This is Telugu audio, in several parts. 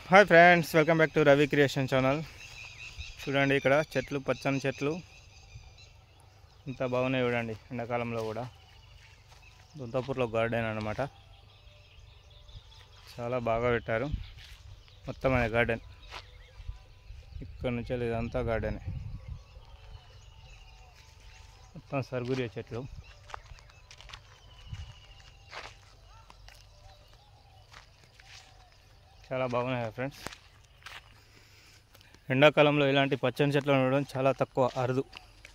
hi friends welcome back to Ravi creation channel చూడండి ఇక్కడ చెట్లు పచ్చని చెట్లు ఇంత బాగున్నాయి చూడండి ఎండాకాలంలో కూడా దుంతాపూర్లో గార్డెన్ అనమాట చాలా బాగా పెట్టారు మొత్తం అనే గార్డెన్ ఇక్కడ నుంచి వెళ్ళి ఇదంతా గార్డెన్ మొత్తం సరుగురియా చెట్లు చాలా బాగున్నాయి ఫ్రెండ్స్ ఎండాకాలంలో ఇలాంటి పచ్చని చెట్లు ఉండడం చాలా తక్కువ అరుదు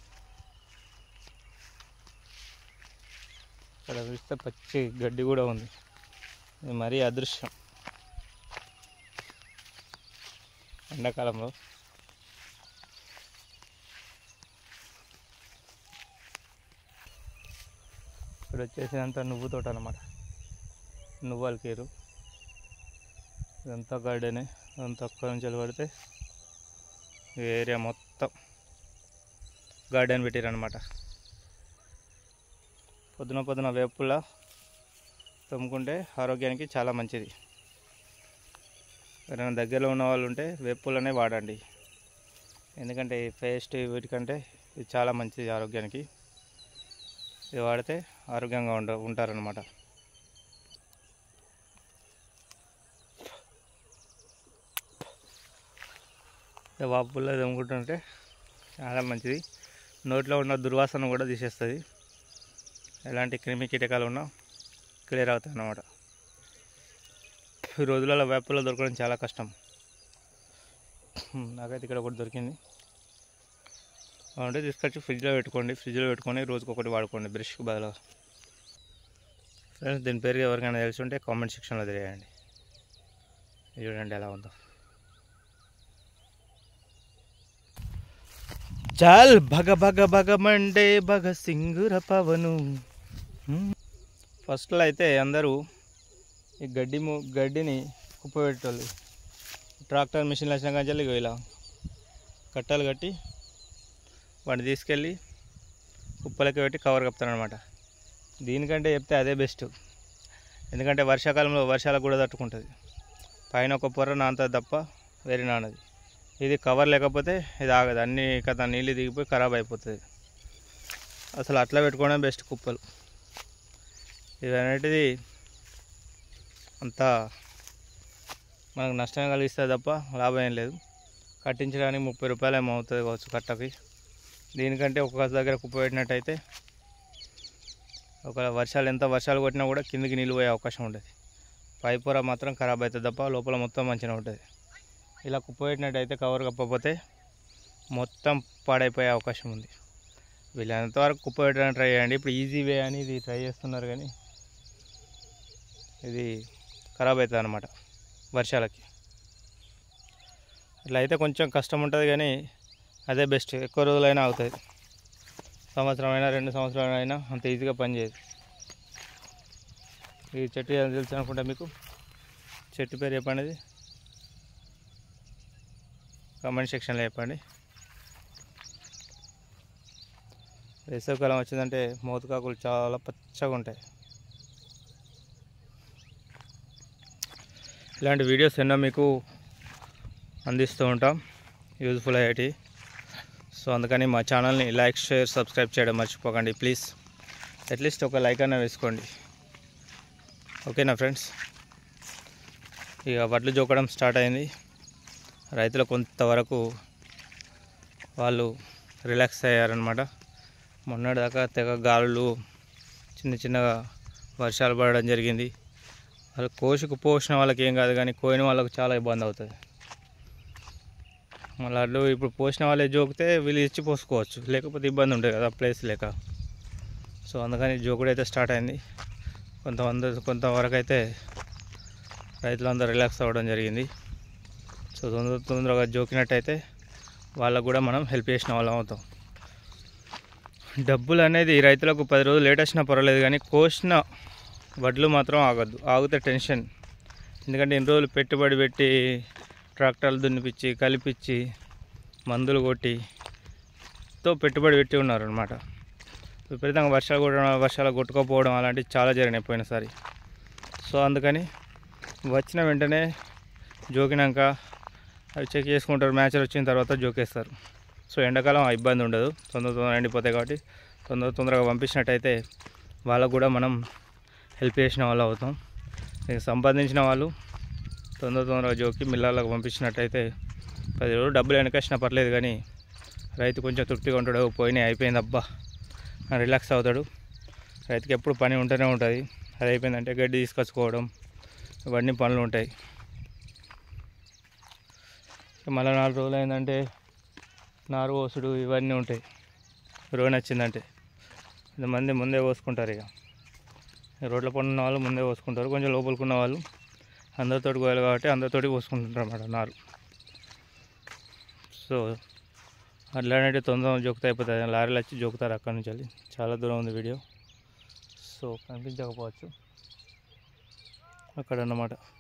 ఇక్కడ చూస్తే పచ్చి గడ్డి కూడా ఉంది ఇది మరీ అదృశ్యం ఎండాకాలంలో ఇక్కడ వచ్చేసి అంతా నువ్వు తోట అనమాట నువ్వుల కేరు ఇదంతా గార్డెనే ఇదంతా అక్కడ నుంచి పడితే ఈ ఏరియా మొత్తం గార్డెన్ పెట్టారనమాట పొద్దున పొద్దున వేపుల తమ్ముకుంటే ఆరోగ్యానికి చాలా మంచిది ఎవరైనా దగ్గరలో ఉన్న వాళ్ళు ఉంటే వేపులనే వాడండి ఎందుకంటే ఈ పేస్ట్ వీటికంటే ఇది చాలా మంచిది ఆరోగ్యానికి ఇది వాడితే ఆరోగ్యంగా ఉండ ఉంటారనమాట వాపుల్లో దమ్ముకుంటుంటే చాలా మంచిది నోట్లో ఉన్న దుర్వాసన కూడా తీసేస్తుంది ఎలాంటి క్రిమి కీటకాలు ఉన్నా క్లియర్ అవుతాయి అన్నమాట ఈ రోజులలో వేపల్లో దొరకడం చాలా కష్టం నాకైతే ఇక్కడ ఒకటి దొరికింది అంటే తీసుకొచ్చి ఫ్రిడ్జ్లో పెట్టుకోండి ఫ్రిడ్జ్లో పెట్టుకొని రోజుకి ఒకటి వాడుకోండి బ్రష్కి బదులు ఫ్రెండ్స్ దీని పేరు ఎవరికైనా తెలిసి ఉంటే కామెంట్ సెక్షన్లో తెలియండి ఇది చూడండి ఎలా ఉందో చాల్ భగ భగ భగ మండే భగ సింగుర పవను ఫస్ట్లో అయితే అందరూ ఈ గడ్డి ము- గడ్డిని కుప్పబెట్టేవాళ్ళు ట్రాక్టర్ మిషన్లు వచ్చిన కానీ ఇగో ఇలా కట్టలు కట్టి వాడిని తీసుకెళ్ళి కుప్పలకి పెట్టి కవర్ కప్పుతారనమాట దీనికంటే చెప్తే అదే బెస్ట్ ఎందుకంటే వర్షాకాలంలో వర్షాలకు కూడా తట్టుకుంటుంది పైన ఒక పొర నానుతుంది తప్ప వేరే నానది ఇది కవర్ లేకపోతే ఇది ఆగదు అన్ని కథ నీళ్ళు దిగిపోయి ఖరాబ్ అయిపోతుంది అసలు అట్లా పెట్టుకోవడం బెస్ట్ కుప్పలు ఇది అనేటిది అంత మనకు నష్టం కలిగిస్తుంది తప్ప లాభం ఏం లేదు కట్టించడానికి ముప్పై రూపాయలు ఏమో అవుతుంది కావచ్చు కట్టకి దీనికంటే ఒక దగ్గర కుప్ప పెట్టినట్టయితే ఒకవేళ వర్షాలు ఎంత వర్షాలు కొట్టినా కూడా కిందికి నీళ్ళు పోయే అవకాశం ఉంటుంది పై పొర మాత్రం ఖరాబ్ అవుతుంది తప్ప లోపల మొత్తం మంచిగా ఉంటుంది ఇలా కుప్పబెట్టినట్టయితే కవర్ కప్పకపోతే మొత్తం పాడైపోయే అవకాశం ఉంది వీళ్ళు ఎంతవరకు కుప్పబెట్టడానికి ట్రై చేయండి ఇప్పుడు ఈజీ వే అని ఇది ట్రై చేస్తున్నారు కానీ ఇది ఖరాబ్ అవుతుంది అనమాట వర్షాలకి ఇట్లా అయితే కొంచెం కష్టం ఉంటుంది కానీ అదే బెస్ట్ ఎక్కువ రోజులైనా అవుతుంది సంవత్సరం అయినా రెండు సంవత్సరాలు అయినా అంత ఈజీగా పనిచేయదు ఈ చెట్టు ఏదో తెలుసు అనుకుంటా మీకు చెట్టు పేరు చెప్పండి ఇది కామెంట్ సెక్షన్లో చెప్పండి వేసవికాలం వచ్చిందంటే మోతుకాకులు చాలా పచ్చగా ఉంటాయి ఇలాంటి వీడియోస్ ఎన్నో మీకు అందిస్తూ ఉంటాం యూజ్ఫుల్ అయ్యేటి సో అందుకని మా ఛానల్ని లైక్ షేర్ సబ్స్క్రైబ్ చేయడం మర్చిపోకండి ప్లీజ్ అట్లీస్ట్ ఒక లైక్ అయినా వేసుకోండి ఓకేనా ఫ్రెండ్స్ ఇక వడ్లు జోకడం స్టార్ట్ అయింది రైతులు కొంతవరకు వాళ్ళు రిలాక్స్ అయ్యారనమాట మొన్నటిదాకా తెగ గాలులు చిన్న చిన్నగా వర్షాలు పడడం జరిగింది వాళ్ళు కోసుకు పోసిన వాళ్ళకి ఏం కాదు కానీ కోయిన వాళ్ళకు చాలా ఇబ్బంది అవుతుంది మళ్ళీ అడ్లు ఇప్పుడు పోసిన వాళ్ళే జోకితే వీళ్ళు ఇచ్చి పోసుకోవచ్చు లేకపోతే ఇబ్బంది ఉంటుంది కదా ప్లేస్ లేక సో అందుకని జోకుడు అయితే స్టార్ట్ అయింది కొంతమంది కొంతవరకు అయితే రైతులందరూ రిలాక్స్ అవ్వడం జరిగింది సో తొందర తొందరగా జోకినట్టయితే వాళ్ళకు కూడా మనం హెల్ప్ చేసిన వాళ్ళం అవుతాం డబ్బులు అనేది రైతులకు పది రోజులు లేట్ వచ్చినా పర్వాలేదు కానీ కోసిన వడ్లు మాత్రం ఆగద్దు ఆగితే టెన్షన్ ఎందుకంటే ఇన్ని రోజులు పెట్టుబడి పెట్టి ట్రాక్టర్లు దున్నిపించి కలిపించి మందులు కొట్టి తో పెట్టుబడి పెట్టి ఉన్నారు అనమాట విపరీతంగా వర్షాలు కొట్టడం వర్షాలు కొట్టుకోపోవడం అలాంటివి చాలా జరిగినాయి పోయినసారి సో అందుకని వచ్చిన వెంటనే జోకినాక అవి చెక్ చేసుకుంటారు మ్యాచ్లు వచ్చిన తర్వాత జోకేస్తారు సో ఎండాకాలం ఆ ఇబ్బంది ఉండదు తొందర తొందరగా ఎండిపోతాయి కాబట్టి తొందర తొందరగా పంపించినట్టయితే వాళ్ళకు కూడా మనం హెల్ప్ చేసిన వాళ్ళు అవుతాం ఇక సంపాదించిన వాళ్ళు తొందర తొందరగా జోకి మిల్లాలకు పంపించినట్టయితే పది రోజులు డబ్బులు వెనకొచ్చినా పర్లేదు కానీ రైతు కొంచెం తృప్తిగా ఉంటాడు పోయినాయి అయిపోయింది అబ్బా అని రిలాక్స్ అవుతాడు రైతుకి ఎప్పుడు పని ఉంటూనే ఉంటుంది అది అయిపోయిందంటే గడ్డి తీసుకొచ్చుకోవడం ఇవన్నీ పనులు ఉంటాయి మళ్ళీ నాలుగు రోజులు అయిందంటే నారు పోసుడు ఇవన్నీ ఉంటాయి రోడ్ వచ్చిందంటే కొంతమంది ముందే పోసుకుంటారు ఇక ఈ రోడ్ల పని ఉన్న వాళ్ళు ముందే పోసుకుంటారు కొంచెం లోపలికి వాళ్ళు అందరితోటి పోయాలి కాబట్టి అందరితోటి పోసుకుంటుంటారు అన్నమాట నారు సో అట్లాంటి తొందరగా జోకుతా అయిపోతుంది లారీలు వచ్చి జోకుతారు అక్కడి నుంచి వెళ్ళి చాలా దూరం ఉంది వీడియో సో కనిపించకపోవచ్చు అక్కడ అన్నమాట